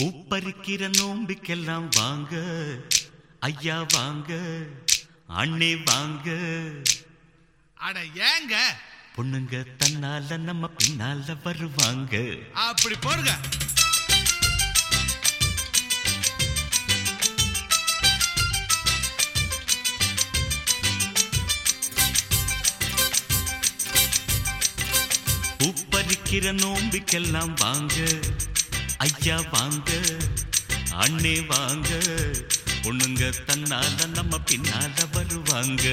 பூப்பறிக்கிற நோம்பிக்கெல்லாம் வாங்க ஐயா வாங்க அண்ணே வாங்க அட ஏங்க பொண்ணுங்க தன்னால நம்ம பின்னால வருவாங்க அப்படி போடுங்க பூப்பறிக்கிற நோம்பிக்கெல்லாம் வாங்க ஐயா வாங்க அண்ணே வாங்க பொண்ணுங்க தன்னால நம்ம பின்னால வருவாங்க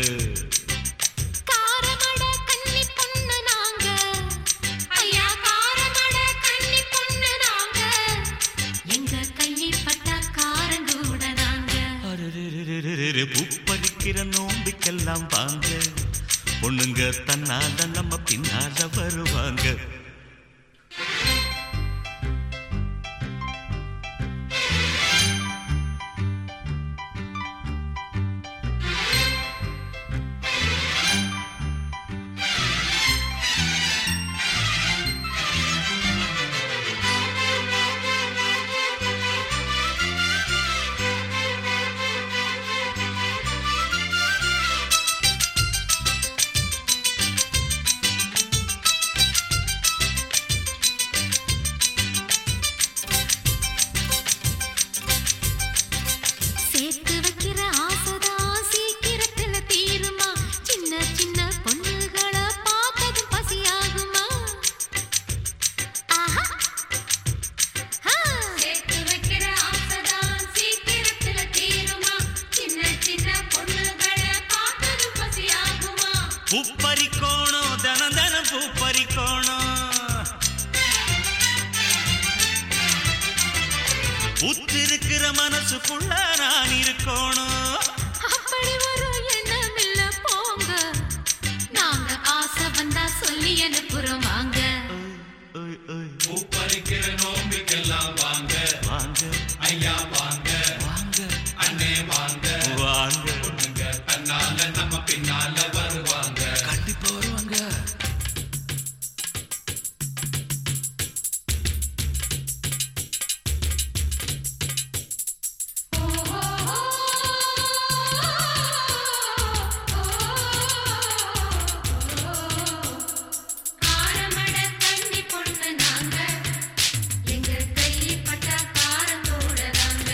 காரமட கன்னி பொண்ணு நாங்க ஐயா காரமட கன்னி பொண்ணு நாங்க எங்க கையை பட்ட காரங்கூட நாங்க அரரரரரரர, பூப்பறிக்கிற நோம்பிக்கெல்லாம் வாங்க பொண்ணுங்க தன்னால நம்ம பின்னால வருவாங்க சேர்த்து வைக்கிற ஆசைதான் சீக்கிரத்துல தீருமா சின்ன சின்ன பொண்ணுகளை பார்த்ததும் பசியாகுமா ஆஹா ஆ. சேர்த்து வைக்கிற ஆசைதான் சீக்கிரத்துல தீருமா சின்ன சின்ன பொண்ணுகளை பார்த்ததும் பசியாகுமா பூப்பறிக்கோணம் தனம் தனம் பூப்பறிக்கோணம் புத்திருக்கிற மனசுக்குள்ள நான் இருக்கணும் அப்படி ஒரு எண்ணம் இல்ல போங்க நாங்க ஆசை வந்தா சொல்லி அனுப்புறோம் வாங்க ஓய், ஓய், பூப்பறிக்கிற நோம்பிக்கெல்லாம் வாங்க வாங்க ஐயா வாங்க வாங்க அண்ணே வாங்க வாங்க பொண்ணுங்க தன்னால நம்ம பின்னால வருவாங்க கண்டிப்பா வருவாங்க காரமட கன்னி பொண்ணு நாங்க எங்க கையை பட்ட காரம் கூட நாங்க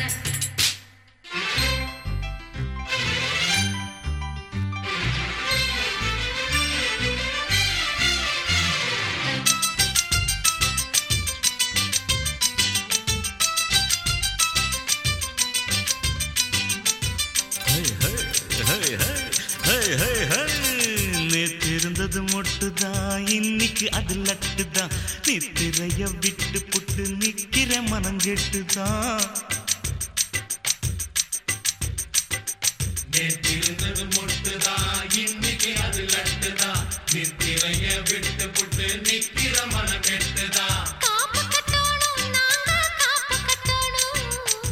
நேற்று இருந்தது மொட்டுதான் இன்னைக்கு அது லட்டுதான் நித்திரைய விட்டு புட்டு நிக்கிற மனம் கெட்டுதான் நேற்றிருந்தது முட்டுதான் இன்னைக்கு அது லட்டுதான் நித்திரைய விட்டு புட்டு நிக்கிற மன கெட்டுதான் காப்பு கட்டணும் நாங்க காப்பு கட்டணும்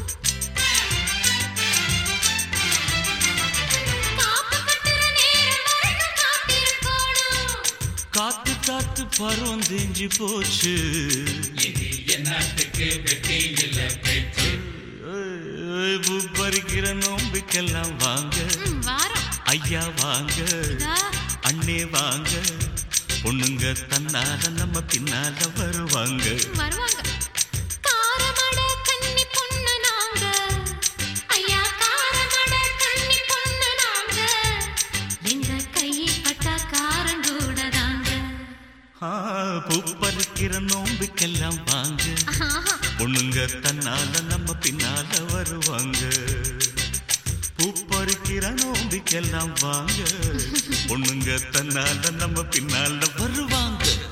காப்பு கட்டுற நேரம் வரைக்கும் காத்திருக்கணும் காத்து காத்து பருவம் தெரிஞ்சு போச்சு இது என்னத்துக்கு வெட்டி இல்ல பேச்சு ஏய், பூ பறிக்கிற நோம்பிக்கெல்லாம் வாங்க ம், வாரம் ஐயா வாங்க இதா, அண்ணே வாங்க பொண்ணுங்க தன்னால நம்ம பின்னால வருவாங்க வருவாங்க காரமட கன்னி பொண்ணு நாங்க ஐயா காரமட கன்னி பொண்ணு நாங்க எங்க கையை பட்ட காரங்கூட தாங்க ஆ, பூ பறிக்கிற நோம்பிக்கெல்லாம் வாங்க ஆஹா பொண்ணுங்க தன்னால நம்ம பின்னால வருவாங்க பூ பறிக்கிற நோம்பிக்கெல்லாம் வாங்க பொண்ணுங்க தன்னால நம்ம பின்னால வருவாங்க